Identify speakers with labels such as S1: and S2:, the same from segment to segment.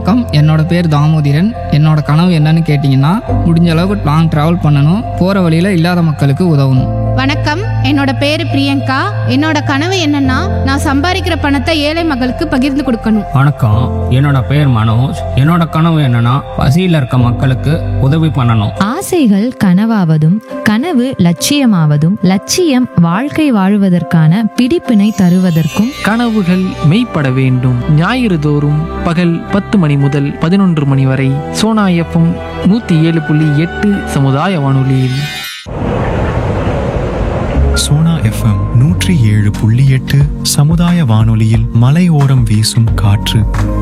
S1: வணக்கம் என்னோட பேர் தாமோதிரன் என்னோட கனவு என்னன்னு கேட்டிங்கன்னா முடிஞ்ச அளவுக்கு லாங் ட்ராவல் பண்ணணும் போகிற வழியில் இல்லாத மக்களுக்கு உதவணும்
S2: வணக்கம் என்னோட பேரு பிரியங்கா என்னோட கனவு என்னன்னா நான் சம்பாதிக்கிற பணத்தை ஏழை மக்களுக்கு பகிர்ந்து கொடுக்கணும்
S3: வணக்கம் என்னோட பேர் மனோஜ் என்னோட கனவு என்னன்னா பசியில் இருக்க மக்களுக்கு உதவி பண்ணணும்
S4: ஆசைகள் கனவாவதும் கனவு லட்சியமாவதும் லட்சியம் வாழ்க்கை வாழுவதற்கான பிடிப்பினை தருவதற்கும்
S5: கனவுகள் மெய்ப்பட வேண்டும் ஞாயிறு தோறும் பகல் பத்து மணி முதல் பதினொன்று மணி வரை சோனா எஃப்எம் நூற்றி ஏழு புள்ளி எட்டு சமுதாய வானொலியில்
S6: சோனா எஃப்எம் நூற்றி ஏழு புள்ளி எட்டு சமுதாய வானொலியில் மலையோரம் வீசும் காற்று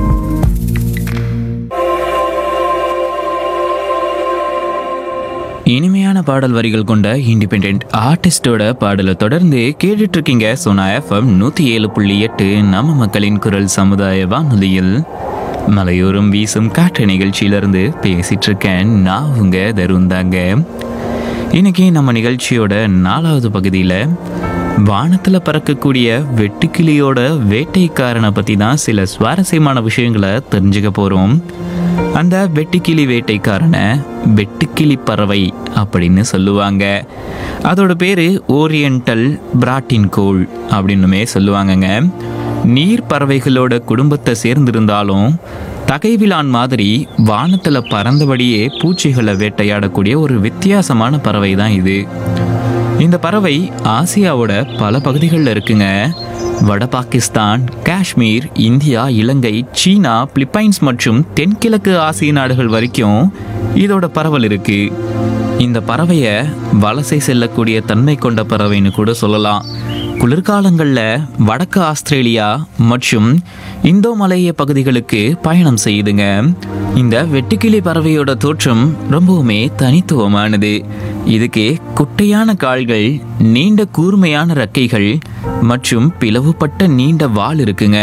S7: இனிமையான பாடல் வரிகள் கொண்ட இண்டிபெண்ட் ஆர்டிஸ்டோட பாடலை தொடர்ந்து கேட்டுட்டு இருக்கீங்க சோனா எஃப்எம் நூற்றி ஏழு புள்ளி எட்டு நம்ம மக்களின் குரல் சமுதாய வானொலியில் மலையோரம் வீசும் காற்று நிகழ்ச்சியிலிருந்து பேசிட்டு இருக்கேன் நான் உங்க தருந்தாங்க இன்னைக்கு நம்ம நிகழ்ச்சியோட நாலாவது பகுதியில் வானத்தில் பறக்கக்கூடிய வெட்டுக்கிளியோட வேட்டைக்காரனை பற்றி தான் சில சுவாரஸ்யமான விஷயங்களை தெரிஞ்சுக்க போகிறோம் அந்த வெட்டுக்கிளி வேட்டைக்காரனை வெட்டுக்கிளி பறவை அப்படின்னு சொல்லுவாங்க அதோட பேர் ஓரியண்டல் பிராட்டின் கோள் அப்படின்னுமே சொல்லுவாங்கங்க நீர் பறவைகளோட குடும்பத்தை சேர்ந்திருந்தாலும் தகைவிலான் மாதிரி வானத்தில் பறந்தபடியே பூச்சிகளை வேட்டையாடக்கூடிய ஒரு வித்தியாசமான பறவை தான் இது இந்த பறவை ஆசியாவோட பல பகுதிகளில் இருக்குங்க வட பாகிஸ்தான் காஷ்மீர் இந்தியா இலங்கை சீனா பிலிப்பைன்ஸ் மற்றும் தென்கிழக்கு ஆசிய நாடுகள் வரைக்கும் இதோட பரவல் இருக்கு இந்த பறவையை வலசை செல்லக்கூடிய தன்மை கொண்ட பறவைன்னு கூட சொல்லலாம் குளிர்காலங்களில் வடக்கு ஆஸ்திரேலியா மற்றும் இந்தோ மலேய பகுதிகளுக்கு பயணம் செய்யுதுங்க இந்த வெட்டுக்கிளி பறவையோட தோற்றம் ரொம்பவுமே தனித்துவமானது இதுக்கு குட்டையான கால்கள் நீண்ட கூர்மையான ரெக்கைகள் மற்றும் பிளவுபட்ட நீண்ட வால் இருக்குங்க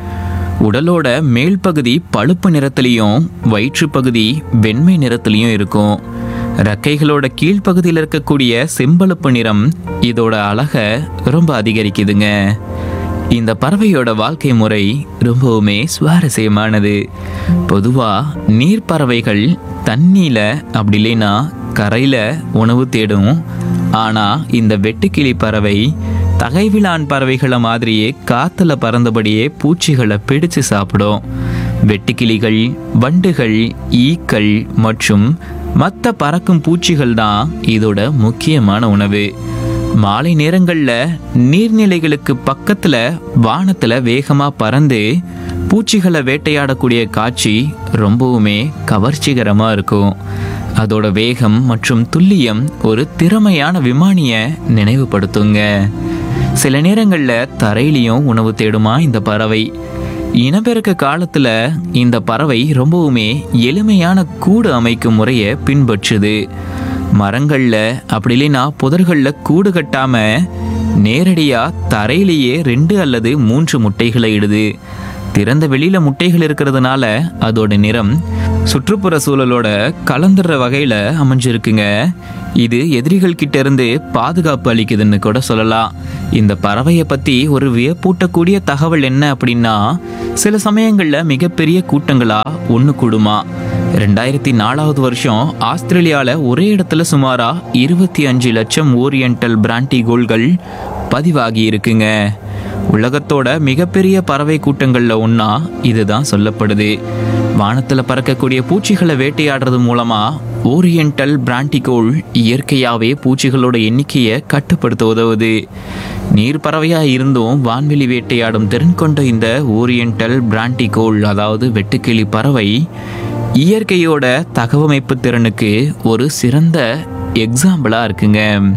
S7: உடலோட மேல் பகுதி பழுப்பு நிறத்துலையும் வயிற்று பகுதி வெண்மை நிறத்துலையும் இருக்கும் ரெக்கைகளோட கீழ்ப்பகுதியில் இருக்கக்கூடிய செம்பழுப்பு நிறம் இதோட அழகை ரொம்ப அதிகரிக்குதுங்க இந்த பறவையோட வாழ்க்கை முறை ரொம்பவுமே சுவாரஸ்யமானது பொதுவாக நீர்ப்பறவைகள் தண்ணியில அப்படி இல்லைன்னா கரையில உணவு தேடும் ஆனா இந்த வெட்டுக்கிளி பறவை தகைவிலான் பறவைகளை மாதிரியே காத்துல பறந்தபடியே பூச்சிகளை பிடிச்சு சாப்பிடும் வெட்டுக்கிளிகள் வண்டுகள் ஈக்கள் மற்றும் மற்ற பறக்கும் பூச்சிகள் தான் இதோட முக்கியமான உணவு மாலை நேரங்களில் நீர்நிலைகளுக்கு பக்கத்தில் வானத்தில் வேகமாக பறந்து பூச்சிகளை வேட்டையாடக்கூடிய காட்சி ரொம்பவுமே கவர்ச்சிகரமாக இருக்கும் அதோட வேகம் மற்றும் துல்லியம் ஒரு திறமையான விமானிய நினைவுபடுத்துங்க சில நேரங்களில் தரையிலையும் உணவு தேடுமா இந்த பறவை இனப்பெருக்க காலத்துல இந்த பறவை ரொம்பவுமே எளிமையான கூடு அமைக்கும் முறையை பின்பற்றுது மரங்கள்ல அப்படி இல்லைன்னா புதர்கள்ல கூடு கட்டாம நேரடியா தரையிலேயே ரெண்டு அல்லது மூன்று முட்டைகளை இடுது திறந்த வெளியில முட்டைகள் இருக்கிறதுனால அதோட நிறம் சுற்றுப்புற சூழலோட கலந்துற வகையில அமைஞ்சிருக்குங்க இது எதிரிகள் கிட்ட இருந்து பாதுகாப்பு அளிக்குதுன்னு கூட சொல்லலாம் இந்த பறவையை பத்தி ஒரு வியப்பூட்டக்கூடிய தகவல் என்ன அப்படின்னா சில சமயங்கள்ல மிகப்பெரிய கூட்டங்களா ஒன்று கூடுமா ரெண்டாயிரத்தி நாலாவது வருஷம் ஆஸ்திரேலியால ஒரே இடத்துல சுமாரா இருபத்தி அஞ்சு லட்சம் ஓரியண்டல் பிராண்டி கோல்கள் பதிவாகி இருக்குங்க உலகத்தோட மிகப்பெரிய பறவை கூட்டங்கள்ல ஒன்றா இதுதான் சொல்லப்படுது வானத்தில் பறக்கக்கூடிய பூச்சிகளை வேட்டையாடுறது மூலமா ஓரியண்டல் பிராண்டிகோல் இயற்கையாகவே பூச்சிகளோட எண்ணிக்கையை கட்டுப்படுத்த உதவுது நீர் பறவையாக இருந்தும் வான்வெளி வேட்டையாடும் திறன் கொண்ட இந்த ஓரியண்டல் பிராண்டிகோல் அதாவது வெட்டுக்கிளி பறவை இயற்கையோட தகவமைப்பு திறனுக்கு ஒரு சிறந்த எக்ஸாம்பிளாக இருக்குங்க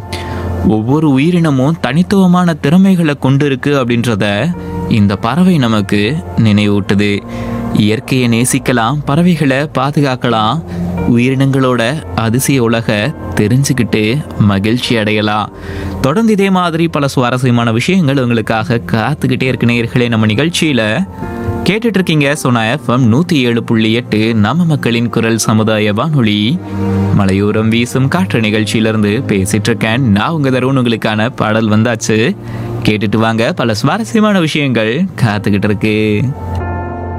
S7: ஒவ்வொரு உயிரினமும் தனித்துவமான திறமைகளை கொண்டு இருக்கு அப்படின்றத இந்த பறவை நமக்கு நினைவூட்டுது இயற்கையை நேசிக்கலாம் பறவைகளை பாதுகாக்கலாம் உயிரினங்களோட அதிசய உலக தெரிஞ்சுக்கிட்டு மகிழ்ச்சி அடையலாம் தொடர்ந்து இதே மாதிரி பல சுவாரஸ்யமான விஷயங்கள் உங்களுக்காக காத்துக்கிட்டே இருக்கு நேயர்களே நம்ம நிகழ்ச்சியில கேட்டுட்டு இருக்கீங்க சோனா எஃப்எம் நூத்தி ஏழு புள்ளி எட்டு நம்ம மக்களின் குரல் சமுதாய வானொலி மலையோரம் வீசும் காற்று நிகழ்ச்சியிலிருந்து பேசிட்டு இருக்கேன் நான் உங்க தருண் உங்களுக்கான பாடல் வந்தாச்சு கேட்டுட்டு வாங்க பல சுவாரஸ்யமான விஷயங்கள் காத்துக்கிட்டு இருக்கு